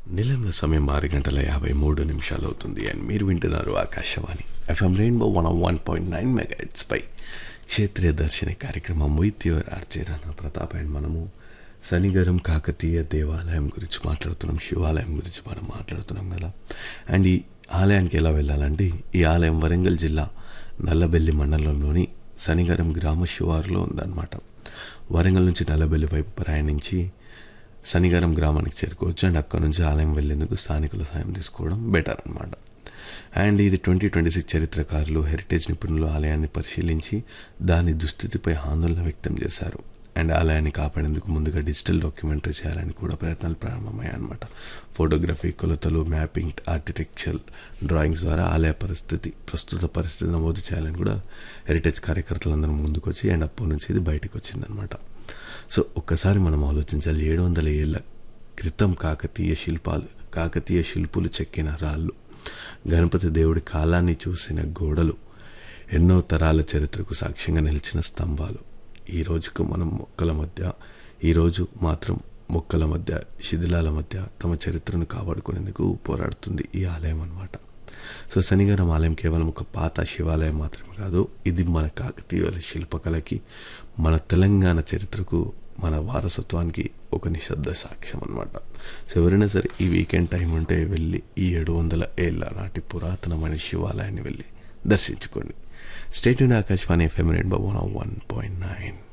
నిలంలో సమయం ఆరు గంటల యాభై మూడు నిమిషాలు అవుతుంది అండ్ మీరు వింటున్నారు Akashvani FM rainbow one one point nine megahertz పై క్షేత్రీయ దర్శన కార్యక్రమం వైద్యవర్ ఆర్చేరాన ప్రతాప్ అండ్ మనము శనిగరం కాకతీయ దేవాలయం గురించి మాట్లాడుతున్నాం శివాలయం గురించి మనం మాట్లాడుతున్నాం కదా అండ్ ఈ ఆలయానికి ఎలా వెళ్ళాలంటే ఈ ఆలయం వరంగల్ జిల్లా నల్లబెల్లి మండలంలోని శనిగరం గ్రామ శివారులో ఉందన్నమాట వరంగల్ నుంచి నల్లబెల్లి వైపు ప్రయాణించి శనిగారం గ్రామానికి చేరుకోవచ్చు అండ్ అక్కడ నుంచి ఆలయం వెళ్లేందుకు స్థానికుల సాయం తీసుకోవడం బెటర్ అనమాట అండ్ ఇది ట్వంటీ ట్వంటీ సిక్స్ చరిత్రకారులు హెరిటేజ్ నిపుణులు ఆలయాన్ని పరిశీలించి దాని దుస్థితిపై ఆందోళన వ్యక్తం చేశారు అండ్ ఆలయాన్ని కాపాడేందుకు ముందుగా డిజిటల్ డాక్యుమెంటరీ చేయాలని కూడా ప్రయత్నాలు ప్రారంభమయ్యాయి అనమాట ఫోటోగ్రఫీ కొలతలు మ్యాపింగ్ ఆర్కిటెక్చర్ డ్రాయింగ్స్ ద్వారా ఆలయ పరిస్థితి ప్రస్తుత పరిస్థితి నమోదు చేయాలని కూడా హెరిటేజ్ కార్యకర్తలందరూ ముందుకు వచ్చి అండ్ అప్పటి నుంచి ఇది బయటకు వచ్చిందనమాట సో ఒక్కసారి మనం ఆలోచించాలి ఏడు వందల ఏళ్ళ క్రితం కాకతీయ శిల్పాలు కాకతీయ శిల్పులు చెక్కిన రాళ్ళు గణపతి దేవుడి కాలాన్ని చూసిన గోడలు ఎన్నో తరాల చరిత్రకు సాక్ష్యంగా నిలిచిన స్తంభాలు ఈ రోజుకు మనం మొక్కల మధ్య ఈరోజు మాత్రం మొక్కల మధ్య శిథిలాల మధ్య తమ చరిత్రను కాపాడుకునేందుకు పోరాడుతుంది ఈ ఆలయం అన్నమాట సో శనిగారం ఆలయం కేవలం ఒక పాత శివాలయం మాత్రమే కాదు ఇది మన కాకతీయుల శిల్పకళకి మన తెలంగాణ చరిత్రకు మన వారసత్వానికి ఒక నిశ్శబ్ద సాక్ష్యం అనమాట సో ఎవరైనా సరే ఈ వీకెండ్ టైం ఉంటే వెళ్ళి ఈ ఏడు వందల ఏళ్ళ నాటి పురాతనమైన శివాలయాన్ని వెళ్ళి దర్శించుకోండి స్టేట్ ఆకాశవాణి ఎఫ్ఎం రెండు వన్ వన్ పాయింట్ నైన్